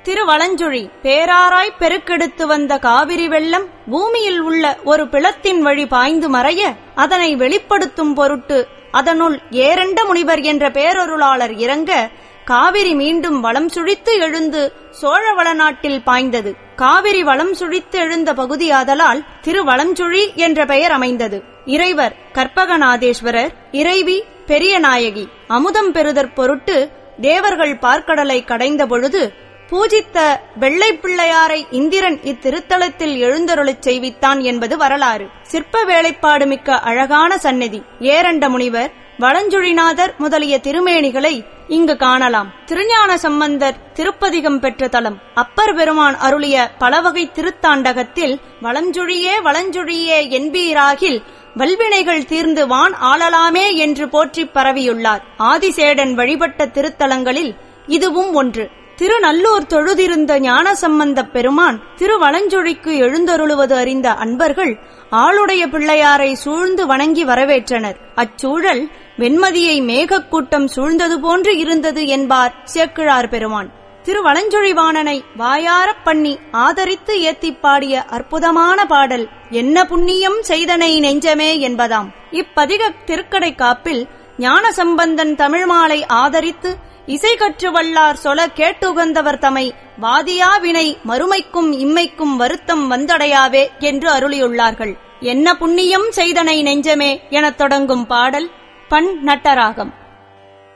திருவலஞ்சுழி பேராராய் பெருக்கெடுத்து வந்த காவிரி வெள்ளம் பூமியில் உள்ள ஒரு பிளத்தின் வழி பாய்ந்து மறைய அதனை வெளிப்படுத்தும் பொருட்டு அதனுள் ஏரண்ட முனிவர் என்ற பேரொருளாளர் இறங்க காவிரி மீண்டும் வளம் சுழித்து எழுந்து சோழவள நாட்டில் பாய்ந்தது காவிரி வளம் சுழித்து எழுந்த பகுதியாதலால் திருவளஞ்சுழி என்ற பெயர் அமைந்தது இறைவர் கற்பகநாதேஸ்வரர் இறைவி பெரிய நாயகி அமுதம் பெறுதற் பொருட்டு தேவர்கள் பார்க்கடலை கடைந்த பொழுது பூஜித்த வெள்ளை பிள்ளையாரை இந்திரன் இத்திருத்தலத்தில் எழுந்தருளச் செய்வித்தான் என்பது வரலாறு சிற்ப வேலைப்பாடு மிக்க அழகான சந்நிதி ஏரண்ட முனிவர் வளஞ்சுழிநாதர் முதலிய திருமேனிகளை இங்கு காணலாம் திருஞான சம்பந்தர் திருப்பதிகம் பெற்ற தலம் அப்பர் பெருமான் அருளிய பலவகை திருத்தாண்டகத்தில் வளஞ்சுழியே வளஞ்சுழியே என்பீராகில் வல்வினைகள் தீர்ந்து வான் ஆளலாமே என்று போற்றிப் பரவியுள்ளார் ஆதிசேடன் வழிபட்ட திருத்தலங்களில் இதுவும் ஒன்று திருநல்லூர் தொழுதிருந்த ஞானசம்பந்தப் பெருமான் திருவளஞ்சொழிக்கு எழுந்தருளுவது அறிந்த அன்பர்கள் ஆளுடைய பிள்ளையாரை சூழ்ந்து வணங்கி வரவேற்றனர் அச்சூழல் வெண்மதியை மேகக்கூட்டம் சூழ்ந்தது போன்று இருந்தது என்பார் சேக்கிழார் பெருமான் திருவளஞ்சொழிவாணனை வாயாரப் பண்ணி ஆதரித்து ஏத்திப் பாடிய அற்புதமான பாடல் என்ன புண்ணியம் செய்தனை நெஞ்சமே என்பதாம் இப்பதிக திருக்கடை காப்பில் ஞானசம்பந்தன் தமிழ் மாலை ஆதரித்து இசை கற்று வல்லார் சொல கேட்டுகந்தவர் தமை வாதியா வினை மறுமைக்கும் இம்மைக்கும் வருத்தம் வந்தடையாவே என்று அருளியுள்ளார்கள் என்ன புண்ணியம் செய்தனை நெஞ்சமே எனத் தொடங்கும் பாடல் பண் நட்டராகம்